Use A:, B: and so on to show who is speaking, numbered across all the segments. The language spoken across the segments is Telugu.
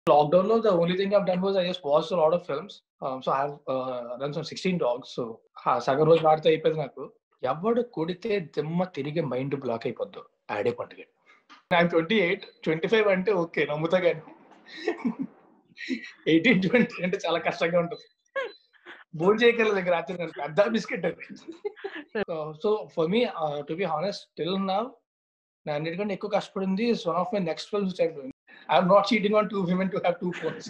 A: Lockdown lo the only thing I've done was I just watched a lot of films. Um, so I have uh, run some 16 dogs. So హా, సగం రోజు వాడితే అయిపోయింది నాకు ఎవడు కొడితే దిమ్మ తిరిగి మైండ్ బ్లాక్ అయిపోద్దు ఆడే పండుగ I'm twenty eight twenty five అంటే ఓకే నమ్ముతా కానీ ఎయిటీన్ ట్వంటీ అంటే చాలా కష్టంగా ఉంటుంది భోజనం చేయగల దగ్గర రాత్రి నాకు పెద్ద బిస్కెట్ అది so for me to be honest till now నా అన్నిటికంటే ఎక్కువ కష్టపడింది one of my next films I'm not cheating on two women to have two phones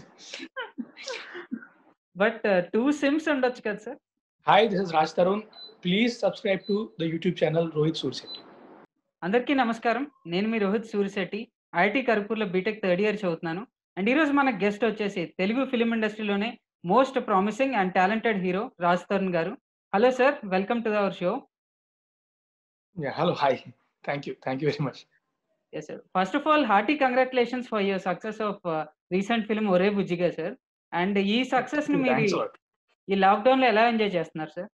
B: but two sims ఉండొచ్చు కదా sir
A: hi this is Raj Tarun please subscribe to the YouTube channel Rohit Surisetti
B: అందరికీ నమస్కారం నేను మీ రోహిత్ సూరిశెట్టి ఐఐటి కర్పూర్లో బీటెక్ థర్డ్ ఇయర్ చదువుతున్నాను అండ్ ఈరోజు మన గెస్ట్ వచ్చేసి Telugu film ఇండస్ట్రీలోనే most promising and talented hero Raj Tarun garu hello sir welcome to our show
A: hello hi thank you thank you very much
B: yes sir first of all hearty congratulations for your success of recent film Orey Bujjiga sir and ఈ సక్సెస్ ని మీరు ఈ లాక్డౌన్ లో ఎలా ఎంజాయ్ చేస్తున్నారు sir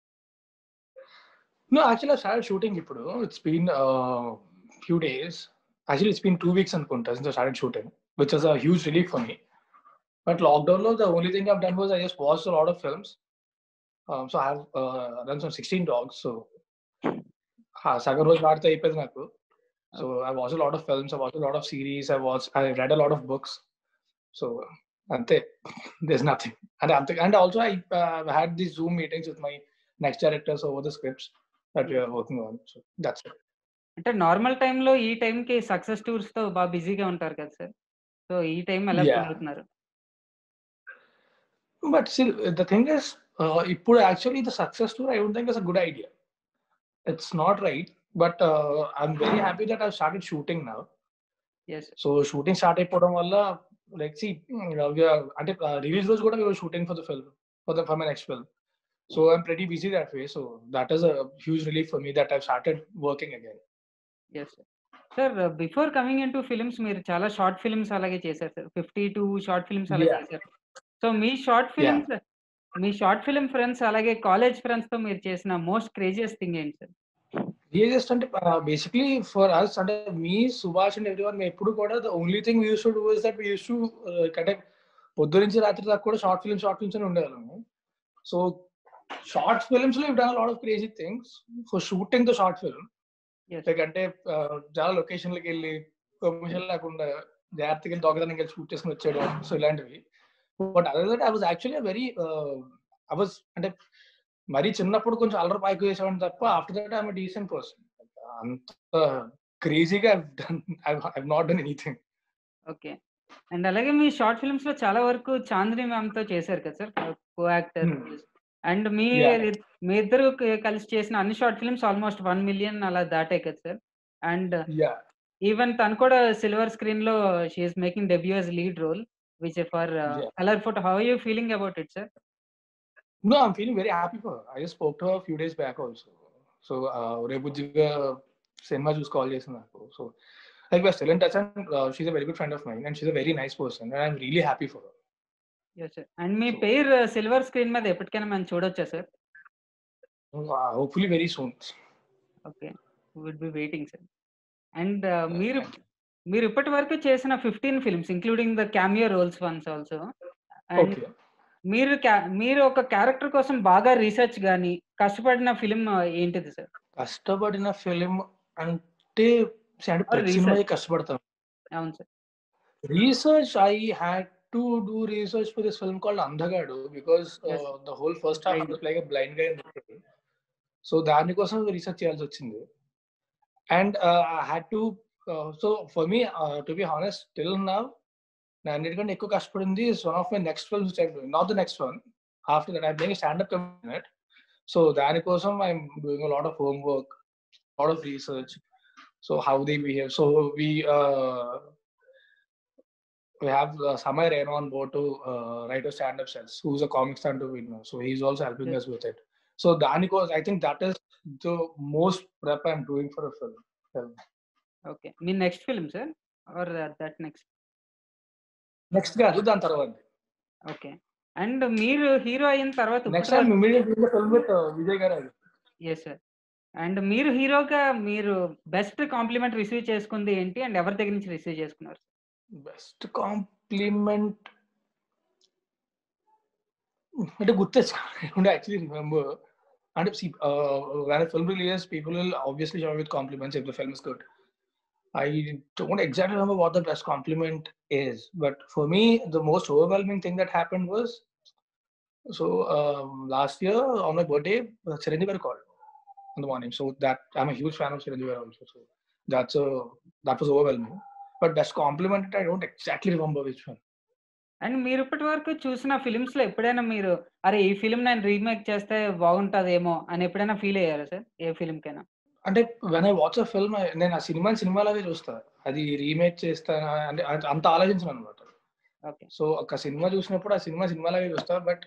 A: No, actually, I started shooting ఇప్పుడు. It's been a few days. Actually, it's been two weeks అనుకుంటా since I started shooting, which is a huge relief for me. But lockdown లో the only thing I've done was I just watched a lot of films. Um, so I have uh, run some 16 dogs. So హా, సగం రోజు వాడితే అయిపోయింది నాకు. So I watched a lot of films. I watched a lot of series. I watched. I read a lot of books. So అంతే. There's nothing. And అంతే. And also I uh, had these Zoom meetings with my next directors over the scripts that we are working on. So that's it.
B: అంటే నార్మల్ టైంలో ఈ టైంకి సక్సెస్ టూర్స్ తో బాగా బిజీగా ఉంటారు కదా సార్ సో ఈ టైం ఎలా
A: Yeah.
B: పొందుతున్నారు
A: But still, the thing is, uh, ఇప్పుడు actually the success tour, I don't think is a good idea. It's not right. But uh, I'm very happy that I've started shooting now.
B: Yes
A: so shooting start అయిపోవడం వల్ల లైక్ సి అంటే రిలీజ్ రోజు కూడా shooting for the film for the for my next film so I'm pretty busy that way so that is a huge relief for me that I started working again
B: yes sir before coming in to films మీరు చాలా షార్ట్ ఫిల్మ్స్ అలాగే చేశారు sir fifty two short films అలా
A: Yeah.
B: చేశారు సో మీ షార్ట్ ఫిల్మ్స్ మీ షార్ట్ ఫిల్మ్ ఫ్రెండ్స్ అలాగే కాలేజ్ ఫ్రెండ్స్ తో మీరు చేసిన మోస్ట్ క్రేజియస్ట్ థింగ్ ఏంటి సార్
A: రియలిస్ట్ అంటే బేసిక్లీ ఫర్ అస్ అంటే మీ సుభాష్ అండ్ ఎవ్రీవన్ మేము ఎప్పుడు కూడా the only thing used to do is that used to అంటే పొద్దు నుంచి రాత్రి దాకా కూడా షార్ట్ ఫిల్మ్ షార్ట్ ఫిల్మ్స్ అని ఉండేవాళ్ళము సో షార్ట్ ఫిల్మ్స్ లో done lot of crazy things for shooting the short film
B: yes
A: like అంటే uh, చాలా లొకేషన్లకి వెళ్ళి పర్మిషన్ లేకుండా జాగ్రత్తగా వెళ్ళి దొంగతనం వెళ్ళి షూట్ చేసుకుని వచ్చేయడం సో ఇలాంటివి but other that I was actually very I was అంటే మరీ చిన్నప్పుడు కొంచెం అల్లరి పైకి వేసేవాడిని తప్ప after that I'm decent person అంత క్రేజీగా I not done anything
B: okay and అలాగే మీ షార్ట్ ఫిల్మ్స్ లో చాలా వరకు చాందిని మ్యామ్ తో చేశారు కదా sir co actor
A: Hmm.
B: And మీ
A: Yeah.
B: మీ ఇద్దరు క- కలిసి చేసిన అన్ని short films almost one million అలా దాటాయి కదా సార్ అండ్
A: యా
B: ఈవెన్ తను కూడా సిల్వర్ స్క్రీన్ లో she's making debut as lead role which for
A: Yeah.
B: Colour photo how you feeling about it sir
A: No, I'm feeling very happy for her. I just spoke to her a few days back also. So, uh, రేపుజ్జిగా సినిమా చూసి కాల్ చేసింది నాకు so like we're still in touch and uh, she's a very good friend of mine and she's a very nice person and I'm really happy for her.
B: Sir and మీ
A: So-
B: పేరు సిల్వర్ స్క్రీన్ మీద ఎప్పటికైనా మనం చూడొచ్చా sir
A: Uh, hopefully very soon.
B: Okay will be waiting sir and మీరు మీరు ఇప్పటి వరకు చేసిన fifteen films including the cameo roles ones also and
A: Okay.
B: మీరు ca- మీరు ఒక క్యారెక్టర్ కోసం బాగా రీసెర్చ్ కానీ కష్టపడిన ఫిలిం ఏంటిది సార్
A: కష్టపడిన ఫిలిం అంటే see, అంటే
B: Or
A: ప్రతి
B: research.
A: సినిమాకి కష్టపడతాం
B: అవును sir
A: research I had to do research for this film called Andagadu because
B: Yes.
A: The whole first half
B: Blind.
A: Like blind గా సో దానికోసం రీసెర్చ్ చేయాల్సి వచ్చింది and I had to so for me to be honest till now నా అన్నిటికంటే ఎక్కువ కష్టపడింది one of my next films not the next one after that I playing standup commit so దానికోసం I'm doing lot of home work lot of research so how they behave so we we have uh, Samay Reno on board to uh, write a stand-up sets, who's a comic stand-up winner. So he's also helping
B: Yes.
A: us with it. So Danikos, I think that is the most prep I'm doing for a film. film.
B: Okay మీ next film sir or that next
A: Next కాదు దాని తర్వాత
B: ఓకే అండ్ మీరు హీరో అయిన తర్వాత
A: next time immediate film with Vijay garu
B: yes sir and మీరు హీరోగా మీరు బెస్ట్ కాంప్లిమెంట్ రిసీవ్ చేసుకుంది ఏంటి అండ్ ఎవరి దగ్గర నుంచి రిసీవ్ చేసుకున్నారు
A: బెస్ట్ కాంప్ కాంప్లిమెంట్ అంటే గుర్తొచ్చుకోండి యాక్చువల్లీ రిమెంబర్ అంటే see, uh, when a film releases, people will obviously shower with compliments if the film is good. I don't exactly remember what the best compliment is, but for me, the most overwhelming thing that happened was so um, last year on my birthday, uh, Chiranjeevi Garu called in the morning. So that I'm a huge fan of Chiranjeevi Garu also. So that's a that was overwhelming. But best compliment, I don't exactly remember which one.
B: And మీరు ఇప్పటి వరకు చూసిన ఫిలిమ్స్ లో ఎప్పుడైనా మీరు అరే ఈ ఫిలిం నేను రీమేక్ చేస్తే బాగుంటదేమో అని ఎప్పుడైనా ఫీల్ అయ్యారా సార్ ఏ ఫిలిం కైనా
A: అంటే when I watch a film నేను ఆ సినిమా సినిమాలాగే చూస్తా అది రీమేక్ చేస్తానా అంటే అంత- అంత ఆలోచించను అనమాట
B: ఓకే
A: సో ఒక సినిమా చూసినప్పుడు ఆ సినిమా సినిమాలాగే చూస్తా బట్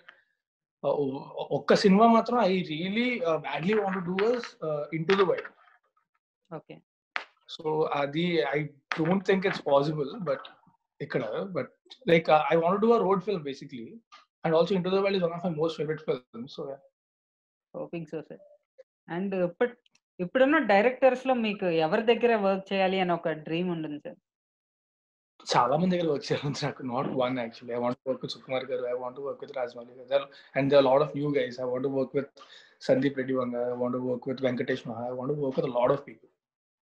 A: ఒక్క సినిమా మాత్రం I really badly want do as into the wild
B: okay
A: so అది I don't think it's possible but ఇక్కడ but like I want do a road film basically and also into the wild is one of my most favourite film so
B: hoping so sir and ఇప్పటి ఇప్పుడున్న డైరెక్టర్స్ లో మీకు ఎవరి దగ్గర వర్క్ చేయాలి అని ఒక డ్రీమ్ ఉంటుంది సార్
A: చాలా మంది దగ్గర వర్క్ చేయాలి నాకు not one actually I want work with Sukumar garu I want work with Rajamouli garu and they lot of new guys I want work with Sandeep Reddy Vanga I want work with Venkatesh Maha I want work with lot of people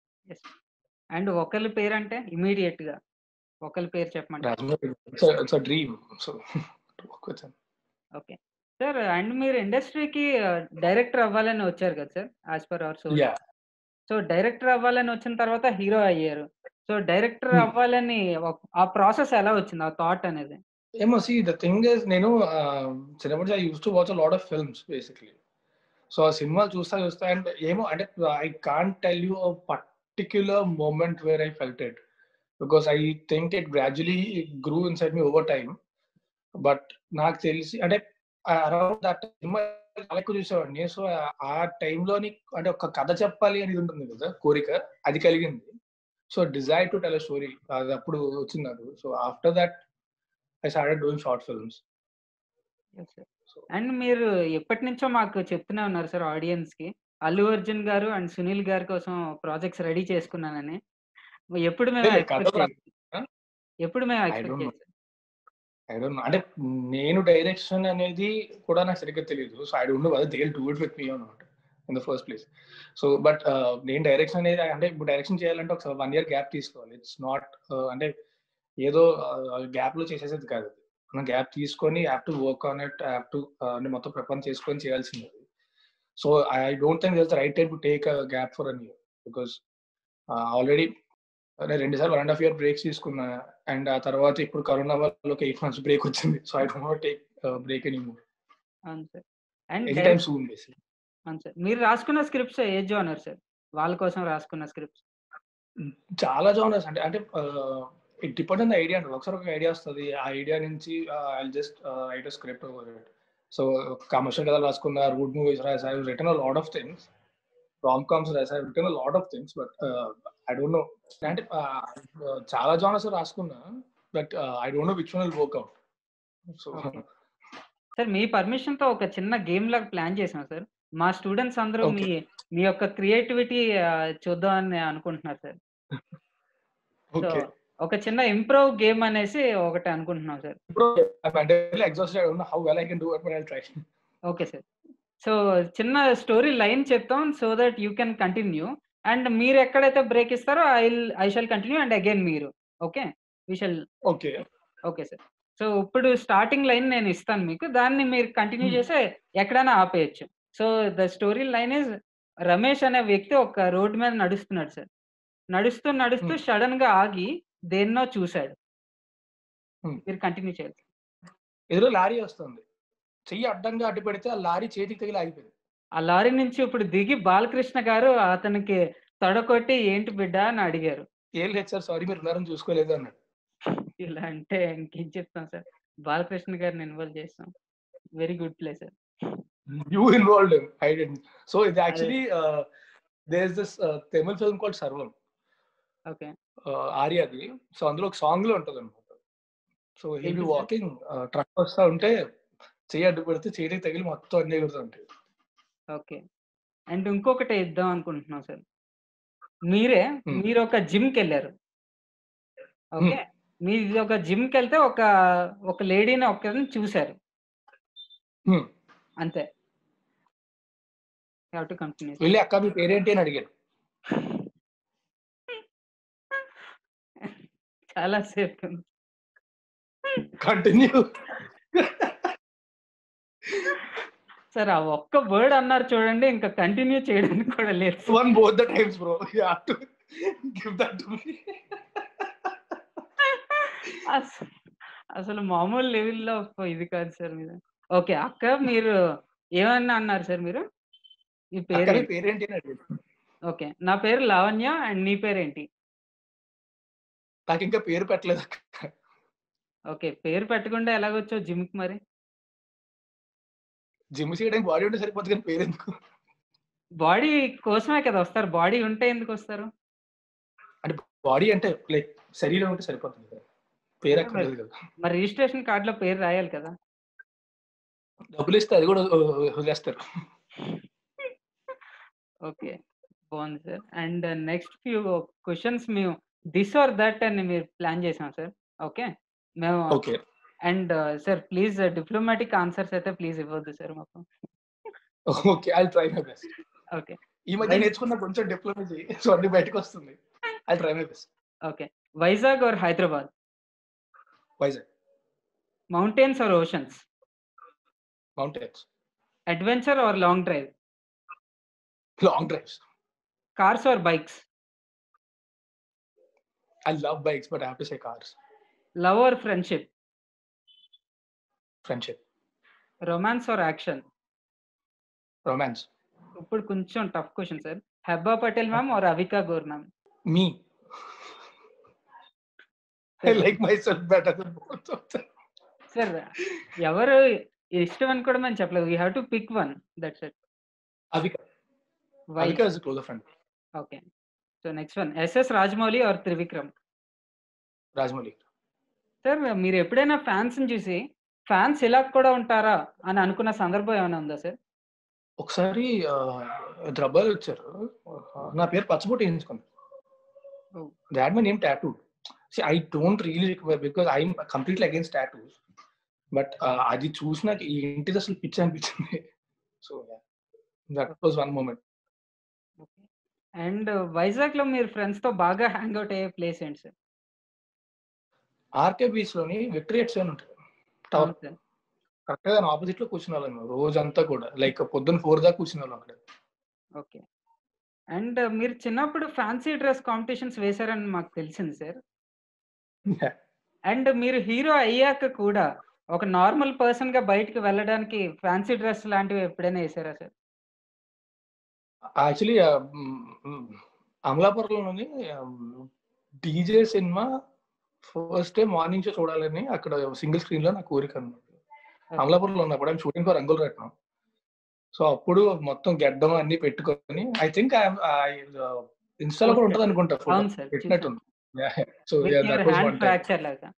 B: and ఒకరి పేరు అంటే ఇమీడియట్ గా ఒకరి పేరు చెప్పమంటే
A: Rajamouli it's a dream so work with
B: okay sir and మీరు ఇండస్ట్రీకి డైరెక్టర్ అవ్వాలని వచ్చారు కదా sir as per our source
A: yeah
B: so director అవ్వాలని వచ్చిన తర్వాత హీరో అయ్యారు సో డైరెక్టర్
A: Hmm.
B: అవ్వాలని ఒక- ఆ ప్రాసెస్ ఎలా వచ్చింది ఆ థాట్ అనేది
A: ఏమో సి ద థింగ్ ఇస్ నేను చిన్నప్పటి I used to watch lot of films basically so ఆ సినిమాలు చూస్తా చూస్తా అండ్ ఏమో అంటే I can't tell you a particular moment where I felt it because I think it gradually grew inside me over time but నాకు తెలిసి అంటే అరౌండ్ దట్ సినిమా చాలా ఎక్కువ చూసేవాడిని సో ఆ టైంలోని అంటే ఒక కథ చెప్పాలి అనేది ఉంటుంది కదా కోరిక అది కలిగింది so desire to tell a story అది అప్పుడు వచ్చింది నాకు so after that I started doing short films so
B: and మీరు ఎప్పటి నుంచో మాకు చెప్తూనే ఉన్నారు సార్ ఆడియన్స్ కి అల్లు అర్జున్ గారు అండ్ సునీల్ గారి కోసం ప్రాజెక్ట్స్ రెడీ చేసుకున్నానని ఎప్పుడు మేము
A: లేదు,
B: ఎక్స్పెక్ట్
A: కథ
B: చేయాలి ఎప్పుడు మేము
A: I
B: ఎక్స్పెక్ట్
A: don't know.
B: చేయాలి
A: ఐ డోంట్ నో అంటే నేను డైరెక్షన్ అనేది కూడా నాకు సరిగ్గా తెలియదు so I don't know they do it with me అనమాట in the first place so but నేను డైరెక్షన్ అనేది అంటే ఇప్పుడు డైరెక్షన్ చేయాలంటే ఒక వన్ ఇయర్ గ్యాప్ తీసుకోవాలి ఇట్స్ నాట్ అంటే ఏదో గ్యాప్ లో చేసేసేది కాదు అది. మనం గ్యాప్ తీసుకొని have to work on it have to అంటే మొత్తం ప్రపంచం చేసుకొని చేయాల్సింది so I don't think this right time to take gap for an year because already రెండు సార్లు one and half year breaks తీసుకున్నా అండ్ ఆ తర్వాత ఇప్పుడు కరోనా వల్ల ఒక ఎయిట్ మంత్స్ బ్రేక్ వచ్చింది so I don't take break any more
B: అవును sir and
A: any time soon basic
B: అవును సార్ మీరు రాసుకున్న స్క్రిప్ట్స్ ఏ జోనర్ సార్ వాళ్ళ కోసం రాసుకున్న స్క్రిప్ట్స్
A: చాలా జానర్స్ అంటే అంటే it depend on the idea అంటే ఒకసారి ఒక ఐడియా వస్తుంది ఆ ఐడియా నుంచి I just write script over it so commercial కథలు రాసుకున్న రూడ్ మూవీస్ రాస్ I written a lot of things romcoms రాస్ I written a lot of things but I don't know అంటే uh, చాలా జానర్స్ రాసుకున్నా but I don't know which one will work out so
B: Okay. Sir మీ పర్మిషన్ తో ఒక చిన్న గేమ్ లాగా ప్లాన్ చేసాం సార్ మా స్టూడెంట్స్ అందరూ
A: Okay.
B: మీ మీ యొక్క క్రియేటివిటీ చూద్దామని అనుకుంటున్నారు సార్ సో
A: ఓకే
B: ఒక చిన్న ఇంప్రూవ్ గేమ్ అనేసి ఒకటి అనుకుంటున్నాం సార్
A: ఇప్పుడు అంటే exhausted I don't know how well I can do it but I try
B: okay sir so చిన్న స్టోరీ లైన్ చెప్తాం so that you can continue and మీరు ఎక్కడైతే బ్రేక్ ఇస్తారో I I shall continue and again మీరు okay we shall
A: okay
B: okay sir so ఇప్పుడు స్టార్టింగ్ లైన్ నేను ఇస్తాను మీకు దాన్ని మీరు కంటిన్యూ
A: Hmm.
B: చేస్తే ఎక్కడైనా ఆపేయచ్చు so the story line is Ramesh అనే వ్యక్తి ఒక రోడ్ మీద నడుస్తున్నాడు సార్ నడుస్తూ నడుస్తూ
A: Hmm.
B: సడన్ గా ఆగి దేన్నో చూశాడు
A: Hmm.
B: మీరు కంటిన్యూ చేయాలి
A: ఎదురు లారీ వస్తుంది చెయ్యి అడ్డంగా అడ్డు పెడితే ఆ లారీ చేతికి తగిలి ఆగిపోయింది
B: ఆ లారీ నుంచి ఇప్పుడు దిగి బాలకృష్ణ గారు అతనికి తొడకొట్టి ఏంటి బిడ్డ అని అడిగారు
A: ఏం లేదు సార్ సారీ మీరు ఉన్నారని చూసుకోలేదు అన్నాడు
B: ఇలా అంటే ఇంకేం చెప్తాం సార్ బాలకృష్ణ గారిని ఇన్వాల్వ్ చేస్తాం very good play sir
A: you involved I didn't so ఇది actually there is this Tamil film called Sarvam
B: okay
A: ఆర్యాది సో అందులో ఒక సాంగ్ లో ఉంటది అనమాట సో హీ
B: ఏంటి
A: బి
B: sir?
A: వాకింగ్ ట్రక్ వస్తా ఉంటే చెయ్యి అడ్డు పెడితే చేతికి తగిలి మొత్తం అన్ని ఎగురుతుంటాయి
B: ఓకే అండ్ ఇంకొకటి ఇద్దాం అనుకుంటున్నాం సార్ మీరే
A: Hmm.
B: మీరు ఒక జిమ్ కి వెళ్ళారు ఓకే మీది ఒక జిమ్‌కి వెళ్తే ఒక ఒక లేడీని ఒకరిని చూసారు.
A: హ్మ్.
B: అంతే. You have to continue.
A: వెళ్లి అక్క మీ పేరేంటి అని అడిగాను.
B: చాలా సేపు.
A: కంటిన్యూ.
B: సార్ ఆ ఒక్క వర్డ్ అన్నారు చూడండి ఇంకా కంటిన్యూ చేయడానికి కూడా లేదు.
A: One both the times bro. You have to give that to me.
B: అస్ అసలు మామూలు లెవెల్‌లో ఇది కాదు సార్ మీది. ఓకే. అక్క మీరు ఏమన్నా అన్నారు సార్ మీరు? మీ
A: అక్క నీ
B: పేరేంటి?
A: పేరేంటి అని అడిగాను.
B: ఓకే. నా పేరు లావణ్య అండ్ నీ పేరేంటి?
A: నాకింకా పేరు పెట్టలేదు అక్క.
B: ఓకే. పేరు పెట్టకుండా ఎలాగొచ్చావు జిమ్‌కి మరి?
A: జిమ్ చేయడానికి బాడీ ఉంటే సరిపోద్ది కానీ పేరెందుకు?
B: బాడీ కోసమే కదా వస్తారు. బాడీ ఉంటే ఎందుకొస్తారు?
A: అంటే బాడీ అంటే లైక్ శరీరం ఉంటే సరిపోతుంది కదా! పేరు అక్కర్లేదు కదా!
B: మరి రిజిస్ట్రేషన్ కార్డ్‌లో పేరు రాయాలి కదా!
A: డబ్బులిస్తే అది కూడా వ వ వదిలేస్తారు.
B: ఓకే. బావుంది sir. And next few questions మేము థిస్ ఆర్ థట్ అని మీరు ప్లాన్ చేసాం సార్. ఓకే. మేము
A: okay.
B: And sir please diplomatic answers అయితే ప్లీజ్ ఇవ్వద్దు సార్ మాకు.
A: Okay. I will try my best.
B: Okay.
A: ఈ మధ్య
B: వై
A: నేర్చుకున్న కొంచెం డిప్లొమసీ సో అన్ని బయటకొస్తుంది. I will try my best.
B: Okay. Vizag or Hyderabad?
A: Vizag.
B: Mountains or oceans?
A: Mountains.
B: Adventure or long drive?
A: Long drives.
B: Cars or bikes?
A: I love bikes but I have to say cars.
B: Love or friendship?
A: Friendship.
B: Romance or action?
A: Romance.
B: ఇప్పుడు కొంచెం tough question sir. Hebah Patel ma'am or Avika Gor ma'am?
A: Me. I
B: sir
A: like myself better than both of them.
B: Sir ఎవరు ఇష్టం అని కూడా మేము చెప్పలేదు. You have to pick one that's it.
A: Avika.
B: Why?
A: Avika is a closer friend.
B: Okay. So next one SS Rajamouli or Trivikram?
A: Rajamouli.
B: Sir మీరు ఎప్పుడైనా ఫ్యాన్స్‌ని చూసి ఫ్యాన్స్ ఇలా కూడా ఉంటారా అని అనుకున్న సందర్భం ఏమైనా ఉందా సార్?
A: ఒకసారి ఆహ్, హైదరాబాద్ వచ్చారు. ఆహ్, నా పేరు పచ్చబొట్టు ఏయించుకుంది.
B: Oh!
A: They had my name tattooed. See I don't really require because I am completely against tattoos. But ah, అది చూసినాక ఏంటిది అసలు పిచ్చి అనిపించింది. So yeah! That was one moment.
B: Okay. And వైజాగ్‌లో మీరు ఫ్రెండ్స్‌తో బాగా హ్యాంగ్ ఔట్ అయ్యే ప్లేస్ ఏంటి సార్?
A: ఆర్‌కే బీచ్‌లోని విక్టరీ ఎట్స్ అని ఉంటది. టవర్.
B: అవును సార్.
A: కరెక్ట్‌గా దాని అపోజిట్‌లో కూర్చునేవాళ్ళం మేము రోజంతా కూడా. లైక్ పొద్దున్న 4 దాకా కూర్చునేవాళ్ళం అక్కడ.
B: ఓకే. అండ్ మీరు చిన్నప్పుడు ఫ్యాన్సీ డ్రెస్ కాంపిటీషన్స్ వేశారని మాకు తెలిసింది సార్.
A: యాహ్!
B: అండ్ మీరు హీరో అయ్యాక కూడా ఒక నార్మల్ పర్సన్‌గా బయటికి వెళ్ళడానికి ఫ్యాన్సీ డ్రెస్ లాంటివి ఎప్పుడైనా ఏసారా సార్?
A: యాక్చువల్లీ ఆహ్, హ్మ్, హ్మ్. అమలాపురంలోని ఆహ్, DJ cinema first day morning show చూడాలని అక్కడ సింగిల్ స్క్రీన్‌లో నా కోరిక అన్నమాట.
B: ఓకే.
A: అమలాపురంలో ఉన్నప్పుడు ఐయామ్ షూటింగ్ ఫర్ రంగుల రత్నం. సో అప్పుడు మొత్తం గెడ్డం అన్నీ పెట్టుకొని I think I am I ah, ఇన్‌స్టాలో కూడా
B: ఓకే.
A: ఉంటదనుకుంటా ఫోటో.
B: అవును సార్. చూసాను.
A: పెట్టినట్టుంది. Yeah! So
B: with
A: yeah!
B: Your
A: that was
B: hand
A: one time.
B: Fracture లాగా.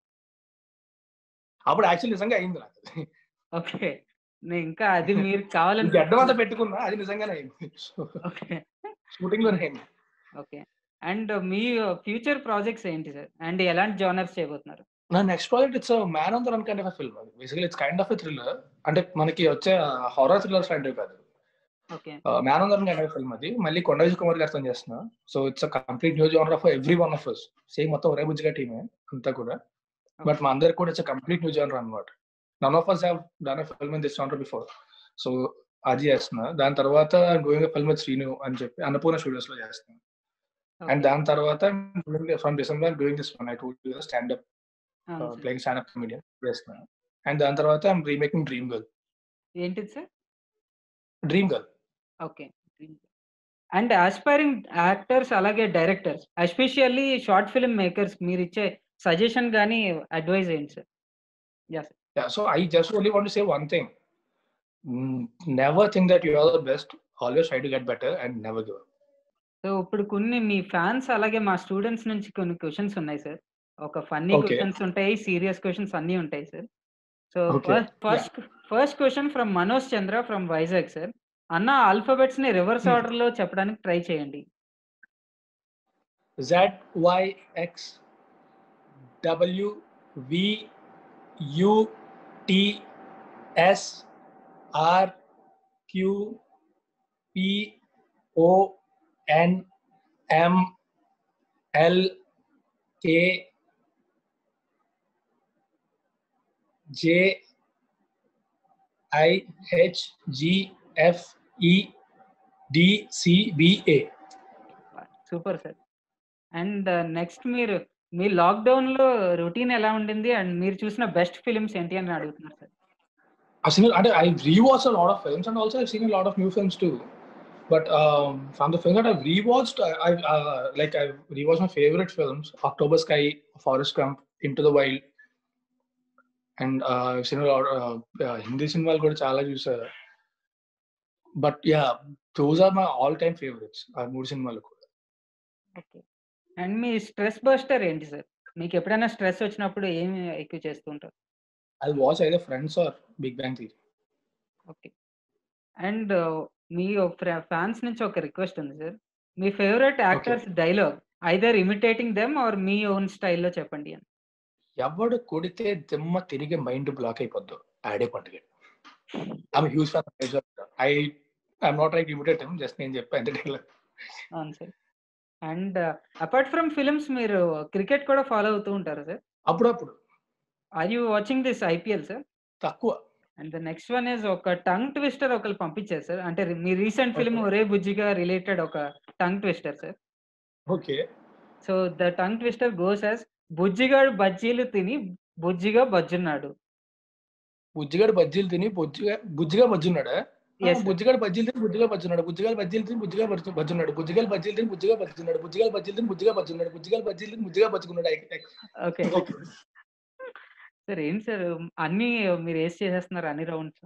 A: అప్పుడు యాక్చువల్లీ నిజంగా అయింది నాకు.
B: ఓకే. నేను ఇంకా అది మీరు
A: ఈ
B: కావాలని
A: గెడ్డం అంతా
B: పెట్టుకున్న
A: పెట్టుకున్నా అది నిజంగానే అయింది. So
B: okay.
A: షూటింగ్‌లోనే అయింది.
B: ఓకే. అండ్ మీ ఫ్యూచర్ ప్రాజెక్ట్స్ ఏంటి సార్? అండ్ ఎలాంటి జోనర్స్ చేయబోతున్నారు?
A: నా next project it's a man on the run kind of a film అది. Basically it's kind of a thriller. అంటే మనకి వచ్చే హారర్ థ్రిల్లర్స్ లాంటివి కాదు.
B: Okay.
A: Ah, man on the run kind of film అది. మళ్ళీ కొండ విజయ్ కుమార్ గారితోని చేస్తున్నా. So it's a complete new genre for everyone of us. Same మొత్తం ఒరే బుజ్జిగా టీమే అంతా కూడా. But
B: okay.
A: మా అందరికి కూడా it's a complete new genre అన్నమాట. None of us have done a film in this genre before. So అది చేస్తున్నా. దాని తర్వాత going a film with Srinu అని చెప్పి అన్నపూర్ణ స్టూడియోస్‌లో చేస్తున్నా. And
B: okay.
A: దాని తర్వాత from December doing this one I told you stand up
B: అవును
A: ఆహ్,
B: sir.
A: Playing stand up comedian చేస్తున్నా. అండ్ దాని తర్వాత ఐయామ్ రీమేకింగ్ డ్రీమ్ గర్ల్.
B: ఏంటిది sir?
A: Dream girl.
B: Okay. And aspiring actors అలాగే directors especially short film makers మీరిచ్చే సజెషన్ గాని, అడ్వైస్ ఏంటి sir? Yeah! Sir.
A: Yeah, so I just only want to say one thing. Mm, never think that you are the best. Always try to get better and never give up.
B: So ఇప్పుడు కొన్ని మీ ఫ్యాన్స్ అలాగే మా స్టూడెంట్స్ నుంచి కొన్ని క్వెషన్స్ ఉన్నాయి సార్. ఒక ఫన్నీ
A: Okay.
B: క్వెషన్స్ ఉంటాయి. సీరియస్ క్వెషన్స్ అన్నీ ఉంటాయి sir. So
A: Okay.
B: First first first question from Manoj Chandra from Vizag sir. అన్న ఆల్ఫాబెట్స్‌ని రివర్స్
A: Hmm.
B: ఆర్డర్‌లో చెప్పడానికి ట్రై చేయండి.
A: Z, Y, X, W V U T S R Q P O N M L K J I H G F E D C B A
B: super sir and next మీరు మీ లాక్డౌన్ లో రొటీన్ ఎలా ఉండింది అండ్ మీరు చూసిన బెస్ట్ ఫిలిమ్స్ ఏంటి అని అడుగుతున్నారు sir
A: I've seen, I, I rewatched a lot of films and also I've seen a lot of new films too. But um, from the films that I've rewatched, I, I uh, like I've rewatched my favorite films: October Sky, Forest Gump, Into the Wild, and uh, I've seen a lot of uh, Hindi సినిమాలు కూడా చాలా చూసారు but yeah those are my all time favourites ఆ మూడు సినిమాలు కూడా
B: ఓకే అండ్ మీ స్ట్రెస్ బస్టర్ ఏంటి సార్ మీకు ఎప్పుడైనా స్ట్రెస్ వచ్చినప్పుడు ఏమి ఎక్కువ చేస్తూ ఉంటారు
A: I watch either Friends or Big Bang Theory
B: okay and మీ ఫ్యాన్స్ నుంచి ఒక రిక్వెస్ట్ ఉంది సార్ మీ favourite actors dialogue either imitating them or మీ ఓన్ స్టైల్లో చెప్పండి అని
A: ఎవడు కొడితే దిమ్మ తిరిగి మైండ్ బ్లాక్ అయిపోద్దు ఆడే పండుగ I'm huge fan I I'm not right imitate just నేను చెప్పాను డైలాగ్
B: అవును sir and apart from films మీరు క్రికెట్ కూడా ఫాలో అవుతూ ఉంటారు సార్
A: అప్పుడప్పుడు
B: are you watching this IPL sir
A: తక్కువ
B: and the next one is ఒక టంగ్ ట్విస్టర్ ఒకరు పంపించారు సార్ అంటే మీ రీసెంట్ ఫిల్మ్
A: Okay.
B: ఒరే బుజ్జిగా రిలేటెడ్ ఒక tongue twister sir
A: okay
B: so the tongue twister goes as బుజ్జిగాడు బజ్జీలు తిని బుజ్జిగా బజ్జున్నాడు
A: బుజ్జిగాడు బజ్జీలు తిని బుజ్జిగా బుజ్జిగా బజ్జున్నాడా
B: Yes, sir.
A: బుజ్జిగాడు బజ్జీలు తిని బుజ్జిగా బజ్జున్నాడు బుజ్జిగాడు బజ్జీలు తిని బుజ్జిగా బజ్జు- బజ్జున్నాడు బుజ్జిగాడు బజ్జీలు తిని బుజ్జిగా బజ్జున్నాడు బుజ్జిగాడు బజ్జీలు తిని బుజ్జిగా బజ్జున్నాడు బుజ్జిగాడు బజ్జీలు తిని బుజ్జిగా బజ్జుకున్నాడు
B: ఓకే సార్ ఏంటి సార్ అన్ని మీరు వేసి చేసేస్తున్నారు అన్ని రౌండ్స్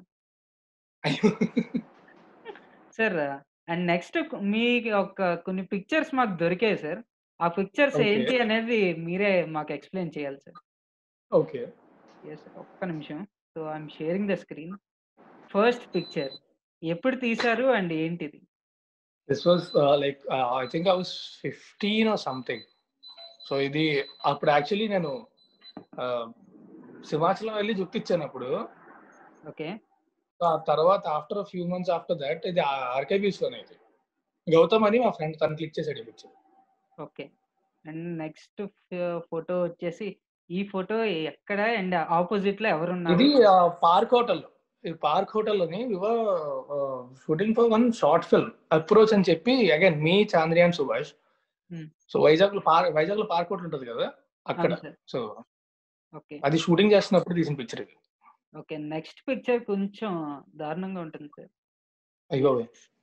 B: సార్ అండ్ నెక్స్ట్ మీ ఒక కొన్ని పిక్చర్స్ మాకు దొరికాయి సార్ ఆ పిక్చర్స్
A: Okay.
B: ఏంటి అనేది మీరే మాకు ఎక్స్ప్లెయిన్ చేయాలి సార్
A: ఓకే
B: ఎస్ ఒక్క నిమిషం so I'm sharing the screen first picture ఎప్పుడు తీశారు అండ్ ఏంటిది
A: this was like I think I was fifteen or something so ఇది అప్పుడు యాక్చువల్లీ నేను uh, సింహాచలం వెళ్ళి జుట్టిచ్చాను అప్పుడు
B: ఓకే
A: సో ఆ తర్వాత after few months after that ఇది ఆర్కైవీస్ లోనే ఇది గౌతమ్ అని మా ఫ్రెండ్ తను క్లిక్ చేసాడు ఈ picture
B: okay and next photo వచ్చేసి ఈ ఫోటో ఎక్కడ అండ్ ఆపోజిట్ లో ఎవరున్నారు
A: ఇది పార్క్ హోటల్ ఈ పార్క్ హోటల్లోని shooting for one short film approach అని చెప్పి అగైన్ మీ చాంద్రియాన్ సుభాష్
B: Hmm.
A: సో వైజాగ్ లో పార్క్ వైజాగ్ లో పార్క్ హోటల్ ఉంటది కదా అక్కడ
B: అవును సార్
A: సో
B: ఓకే
A: అది షూటింగ్ చేస్తున్నప్పుడు తీసిన పిక్చర్ ఇది
B: ఓకే నెక్స్ట్ పిక్చర్ కొంచెం దారుణంగా ఉంటుంది సార్
A: అయ్యో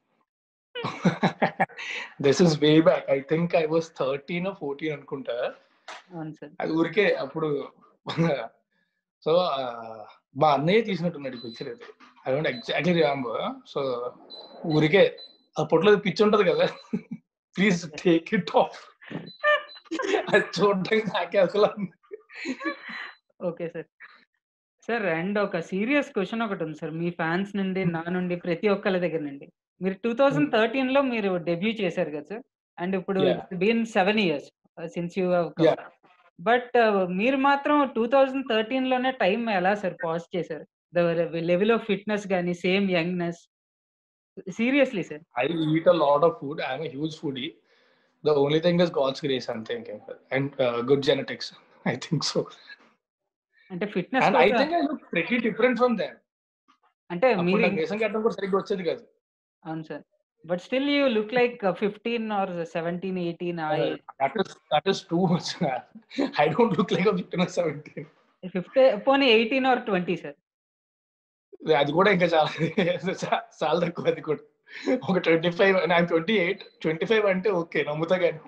A: this is way back I think I was thirteen fourteen అనుకుంటా
B: అవును సార్
A: అది ఊరికే అప్పుడు సో మా అన్నయ్య తీసినట్టున్నాడు ఈ పిక్చర్ అది I don't exactly remember so ఊరికే అప్పట్లో పిచ్చి ఉంటది కదా ప్లీజ్ టేక్ ఇట్ ఆఫ్ అది చూడడానికి నాకే అసలు
B: ఓకే సార్ సార్ అండ్ ఒక సీరియస్ క్వశ్చన్ ఒకటి ఉంది సార్ మీ ఫ్యాన్స్ నుండి నా నుండి ప్రతి ఒక్కరి దగ్గర నుండి మీరు టూ థౌజండ్ థర్టీన్ లో మీరు డెబ్యూ చేశారు కదా సార్ అండ్ ఇప్పుడు
A: Yeah.
B: Been seven years since you
A: Yeah.
B: But మీరు మాత్రం టూ థౌజండ్ థర్టీన్ లోనే టైం ఎలా సార్ పాజ్ చేశారు ద లెవెల్ ఆఫ్ ఫిట్నెస్ కానీ same youngness seriously sir
A: I eat a lot of food I'm huge food the only thing is God's grace అంతే and good genetics I think so
B: అంటే fitness
A: and I think I look pretty different from them
B: అంటే
A: అప్పుడు
B: మీరు
A: నాకు దేశం కట్టడం కూడా సరిగ్గా వచ్చేది కాదు
B: అవును sir but still you look like fifteen or seventeen eighteen
A: that is that is too much. I don't look like a victim of 17.
B: Fifty పోనీ ఎయిటీన్ ఆర్ ట్వంటీ సార్
A: అది కూడా ఇంకా చాలా చా- చాలా తక్కువ అది కూడా ఒక twenty five I'm twenty eight twenty five అంటే ఓకే నమ్ముతా కానీ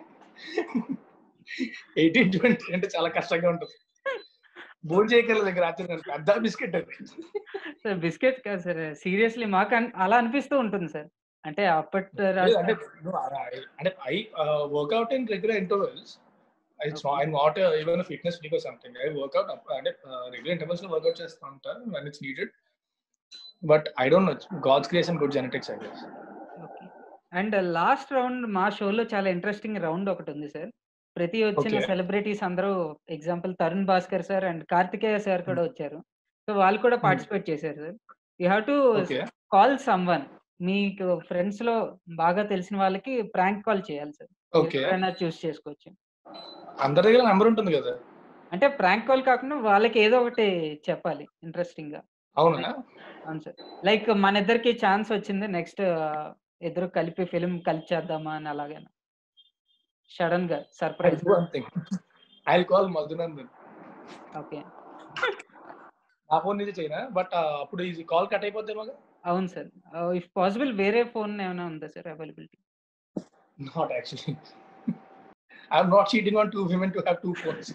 A: ఎయిటీన్ ట్వంటీ అంటే చాలా కష్టంగా ఉంటుంది భోజనం చేయగల దగ్గర రాత్రి నాకు పెద్ద బిస్కెట్ అది
B: సార్ బిస్కెట్ కాదు సార్ సీరియస్లీ మాకు అన్- అలా అనిపిస్తూ ఉంటుంది సార్ అంటే అప్పటి
A: లేదు, అంటే no, I- అంటే I work out in regular intervals it's I not even fitness freak something I work out అంటే రెగ్యులర్ ఇంటర్వెల్స్ లో వర్క్అవుట్ చేస్తూ ఉంటాను when it's needed but I don't know God's grace and good genetics I guess
B: okay and last round మా షోలో చాలా ఇంట్రెస్టింగ్ రౌండ్ ఒకటి ఉంది సార్ ప్రతి వచ్చిన
A: Okay.
B: సెలబ్రిటీస్ అందరూ example Tharun Bhascker sir and Karthikeya sir కూడా వచ్చారు సో వాళ్ళు కూడా
A: Hmm.
B: పార్టిసిపేట్ చేశారు sir you have to
A: okay
B: call someone మీకు ఫ్రెండ్స్ లో బాగా తెలిసిన వాళ్ళకి ప్రాంక్ కాల్ చేయాలి సార్
A: ఓకే
B: ఎవరైనా చూస్ చేసుకోవచ్చు
A: అందరి దగ్గర నెంబర్ ఉంటుంది కదా
B: అంటే ప్రాంక్ కాల్ కాకుండా వాళ్ళకి ఏదో ఒకటి చెప్పాలి ఇంట్రెస్టింగ్ గా
A: అవునా
B: అవును సార్ లైక్ మన ఇద్దరికి ఛాన్స్ వచ్చింది నెక్స్ట్ ఇద్దరు కలిపి ఫిలిం కలిపి చేద్దామా అని అలాగే సడన్ గా surprise
A: one thing I call Madhunandan
B: okay
A: నా ఫోన్ నుంచి చేయనా బట్ అప్పుడు ఈ కాల్ కట్ అయిపోతే మాకు
B: అవును సార్ ఇఫ్ పాసిబుల్ వేరే ఫోన్ ఏమైనా ఉందా sir availability
A: not actually I'm not cheating on two women to have two phones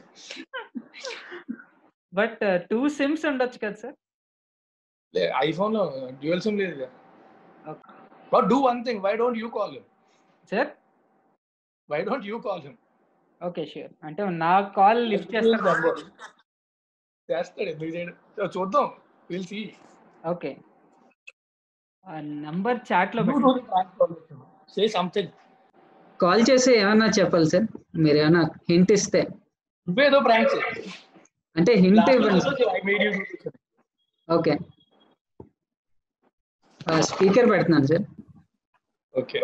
B: but two sims ఉండొచ్చు కదా సార్
A: ఐఫోన్ లో డ్యూయల్ సిమ్ లేదు
B: Okay.
A: But do one thing why don't you call him
B: sir
A: why don't you call him
B: okay sure అంటే నా కాల్ లిఫ్ట్ చేస్తారు
A: చేస్తాడు ఎందుకు చేయడు So, చూద్దాం will see
B: okay number chat లో పెట్టండి.
A: సే సంథింగ్
B: కాల్ చేసి ఏమన్నా చెప్పాలి సార్ మీరు ఏమైనా హింట్ ఇస్తే
A: నువ్వేదో ప్రాంక్
B: అంటే హింట్ ఇవ్వండి
A: I made you
B: okay speaker పెడుతున్నాను సార్
A: ఓకే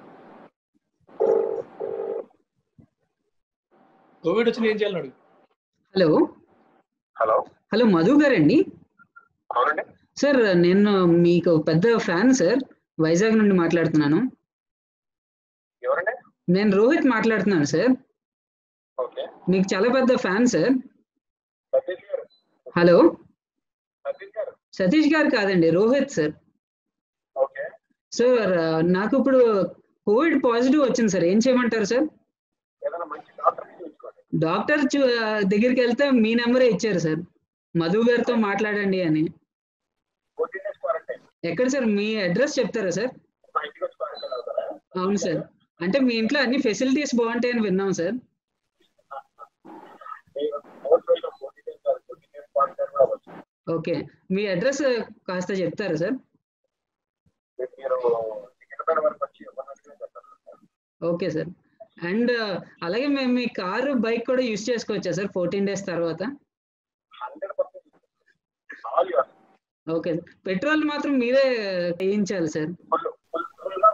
A: కోవిడ్ వచ్చి ఏం చేయాలి అడుగు
B: హలో
C: హలో
B: హలో మధు గారండి
C: అవునండి
B: సార్ నేను మీకు పెద్ద ఫ్యాన్ సార్ వైజాగ్ నుండి మాట్లాడుతున్నాను
C: ఎవరండి
B: నేను రోహిత్ మాట్లాడుతున్నాను సార్
C: ఓకే
B: మీకు చాలా పెద్ద ఫ్యాన్ సార్
C: సతీష్ గారు
B: హలో
C: సతీష్ గారు
B: సతీష్ గారు కాదండి రోహిత్ సార్
C: ఓకే
B: సార్ నాకు ఇప్పుడు కోవిడ్ పాజిటివ్ వచ్చింది సార్ ఏం చేయమంటారు సార్
C: ఏదైనా మంచి డాక్టర్ చూసుకోండి
B: డాక్టర్ చూ- దగ్గరికి వెళ్తే మీ నెంబరే ఇచ్చారు సార్ మధు గారితో మాట్లాడండి అని
C: ఫోర్టీన్ డేస్ క్వారంటైన్
B: ఎక్కడ సార్ మీ అడ్రస్ చెప్తారా సార్
C: మా ఇంటికి వచ్చి క్వారంటైన్ అవుతారా
B: అవును సార్ అంటే మీ ఇంట్లో అన్ని ఫెసిలిటీస్ బాగుంటాయని విన్నాం సార్
C: మీరు మోస్ట్ వెల్కమ్ ఫోర్టీన్ డేస్ కాదు ఫోర్టీన్ డేస్ క్వారంటైన్ కూడా అవ్వచ్చు
B: ఓకే మీ అడ్రస్ కాస్త చెప్తారా సార్
C: మీరు సికింద్రాబాద్ వరకు వచ్చి ఇవ్వనట్టుగా చెప్తారు
B: ఓకే సార్ అండ్ అలాగే మేము మీ కారు బైక్ కూడా యూస్ చేసుకోవచ్చా సార్ ఫోర్టీన్ డేస్ తర్వాత
C: hundred percent all your
B: okay petrol మాత్రం మీరే వేయించాలి సార్
C: ఫుల్ ఫుల్ ఫుల్గా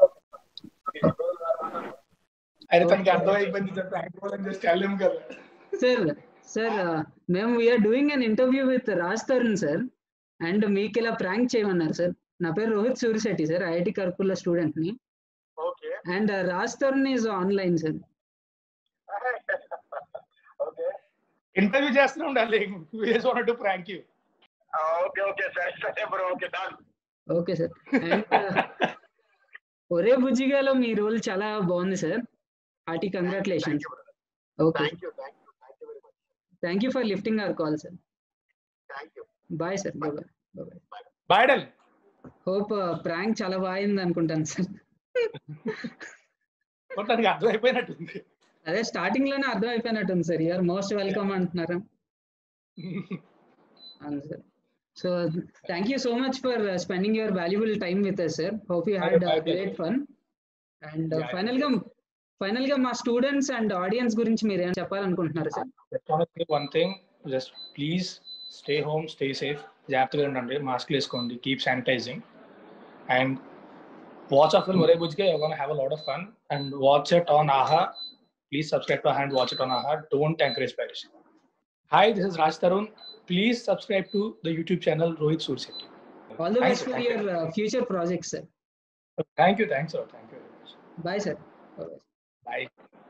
A: అయితే తనకి అర్థమైపోయింది సార్ ప్రాంక్ కాల్ అని జస్ట్ టెల్ హిమ్ కదా
B: సార్ సార్ మేము we're doing an interview with Raj Tarun sir and మీకు ఇలా ప్రాంక్ చేయమన్నారు సార్ నా పేరు రోహిత్ సూరిశెట్టి సార్ ఐఐటి కర్పూర్ల స్టూడెంట్ ని
C: okay
B: and Raj Tarun is online sir
C: okay
A: interview చేస్తూనే ఉండాలి was want to prank you
C: okay okay సరే సరే bro okay done
B: okay sir and Orey బుజ్జిగాలో మీ రోల్ చాలా బాగుంది sir hearty congratulations okay
C: thank you thank you thank you very much
B: thank you for lifting our call sir
C: thank you
B: bye sir bye bye
A: బాయ్డల్
B: హోప్ ప్రాంక్ చాలా బాగుంది అనుకుంటాను సార్
A: బట్ తనకి అర్థమైపోయినట్టుంది
B: అదే స్టార్టింగ్ లోనే అర్థం అయిపోయినట్టుంది సార్ యూఆర్ మోస్ట్ వెల్కమ్ అంటున్నారు అవును sir so thank you so much for spending your valuable time with us sir hope you had
A: My pleasure.
B: Great fun and
A: Yeah,
B: final గా ఫైనల్ గా మా స్టూడెంట్స్ అండ్ ఆడియన్స్ గురించి మీరు ఏం చెప్పాలనుకుంటున్నారు sir
A: one thing just please stay home stay safe జాగ్రత్తగా ఉండండి మాస్క్ వేసుకోండి keep sanitising and watch of film Orey Bujjiga you gonna have a lot of fun and watch it on Aha please subscribe to and watch it on Aha don't encourage piracy hi this is Raj Tarun please subscribe to the YouTube channel Rohit Surisetti
B: all the
A: Thank
B: best
A: you,
B: for
A: thank you.
B: Your future projects sir
A: thank you thanks thank you
B: bye sir
A: bye